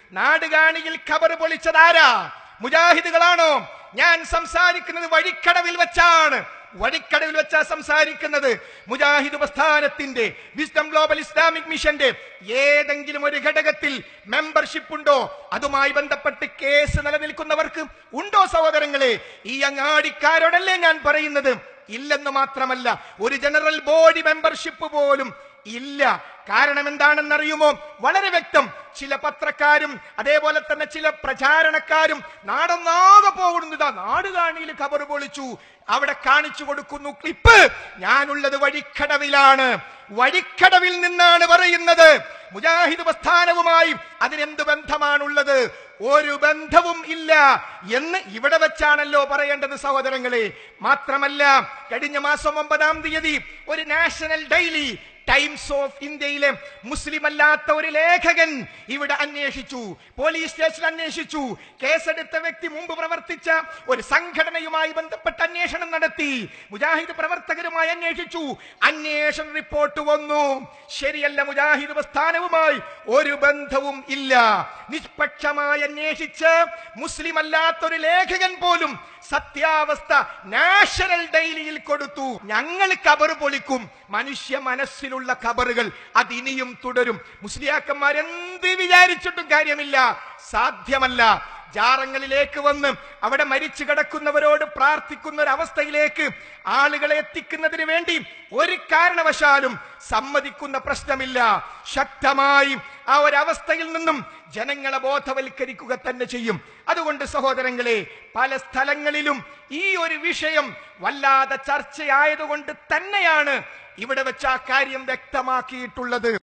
നാടുകാണിയിൽ ഖബർ പൊളിച്ചതാരാ മുജാഹിദുകളാണോ ഞാൻ സംസാരിക്കുന്നത് വഴിക്കടവിൽ വെച്ചാണ് വഴിക്കടവിൽ വെച്ചാ സംസാരിക്കുന്നത് മുജാഹിദ് പ്രസ്ഥാനത്തിന്റെ വിസ്ഡം ഗ്ലോബൽ ഇസ്ലാമിക് മിഷന്റെ ഏതെങ്കിലും ഒരു ഘടകത്തിൽ മെമ്പർഷിപ്പ് ഉണ്ടോ അതുമായി ബന്ധപ്പെട്ട് കേസ് നിലനിൽക്കുന്നവർക്ക് ഉണ്ടോ സഹോദരങ്ങളെ ഈ അങ്ങാടിക്കാരോടല്ലേ ഞാൻ പറയുന്നത് ഇല്ലെന്ന് മാത്രമല്ല ഒരു ജനറൽ ബോഡി മെമ്പർഷിപ്പ് പോലും ഇല്ല കാരണം എന്താണെന്നറിയുമോ വളരെ വ്യക്തം ചില പത്രക്കാരും അതേപോലെ തന്നെ ചില പ്രചാരണക്കാരും നാടൊന്നാകെ പോകുന്നതാ നാട് കാണിയിൽ ഖബർ പൊളിച്ചു അവിടെ കാണിച്ചു കൊടുക്കുന്നു ക്ലിപ്പ് ഞാനുള്ളത് വഴിക്കടവിലാണ് വഴിക്കടവിൽ നിന്നാണ് പറയുന്നത് മുജാഹിദ് പ്രസ്ഥാനവുമായി അതിനെന്ത് ബന്ധമാണുള്ളത് ഒരു ബന്ധവും ഇല്ല എന്ന് ഇവിടെ വെച്ചാണല്ലോ പറയേണ്ടത് സഹോദരങ്ങളെ മാത്രമല്ല കഴിഞ്ഞ മാസം ഒമ്പതാം തീയതി ഒരു നാഷണൽ ഡെയിലി ടൈംസ് ഓഫ് ഇന്ത്യയിലെ മുസ്ലിം അല്ലാത്ത ഒരു ലേഖകൻ ഇവിടെ അന്വേഷിച്ചു പോലീസ് സ്റ്റേഷൻ അന്വേഷിച്ചു കേസെടുത്ത വ്യക്തി മുമ്പ് പ്രവർത്തിച്ച ഒരു സംഘടനയുമായി ബന്ധപ്പെട്ട് അന്വേഷണം നടത്തി മുജാഹിദ് പ്രവർത്തകരുമായി അന്വേഷിച്ചു അന്വേഷണ റിപ്പോർട്ട് വന്നു ശരിയല്ല മുജാഹിദ് പ്രസ്ഥാനവുമായി ഒരു ബന്ധവും ഇല്ല നിഷ്പക്ഷമായി അന്വേഷിച്ച് മുസ്ലിം അല്ലാത്ത ഒരു ലേഖകൻ പോലും സത്യാവസ്ഥ നാഷണൽ ഡെയിലിയിൽ കൊടുത്തു ഞങ്ങൾ കബർ പൊളിക്കും മനുഷ്യ മനസ്സിലുള്ള കബറുകൾ അതിനിയും തുടരും മുസ്ലിയാക്കന്മാർ എന്ത് വിചാരിച്ചിട്ടും കാര്യമില്ല സാധ്യമല്ല ജാറങ്ങളിലേക്ക് വന്ന് അവിടെ മരിച്ചു കിടക്കുന്നവരോട് പ്രാർത്ഥിക്കുന്ന ഒരു അവസ്ഥയിലേക്ക് ആളുകളെ എത്തിക്കുന്നതിന് വേണ്ടി ഒരു കാരണവശാലും സമ്മതിക്കുന്ന പ്രശ്നമില്ല ശക്തമായി ആ ഒരവസ്ഥയിൽ നിന്നും ജനങ്ങളെ ബോധവൽക്കരിക്കുക തന്നെ ചെയ്യും അതുകൊണ്ട് സഹോദരങ്ങളെ പല സ്ഥലങ്ങളിലും ഈ ഒരു വിഷയം വല്ലാതെ ചർച്ചയായതുകൊണ്ട് തന്നെയാണ് ഇവിടെ വെച്ച് ആ കാര്യം വ്യക്തമാക്കിയിട്ടുള്ളത്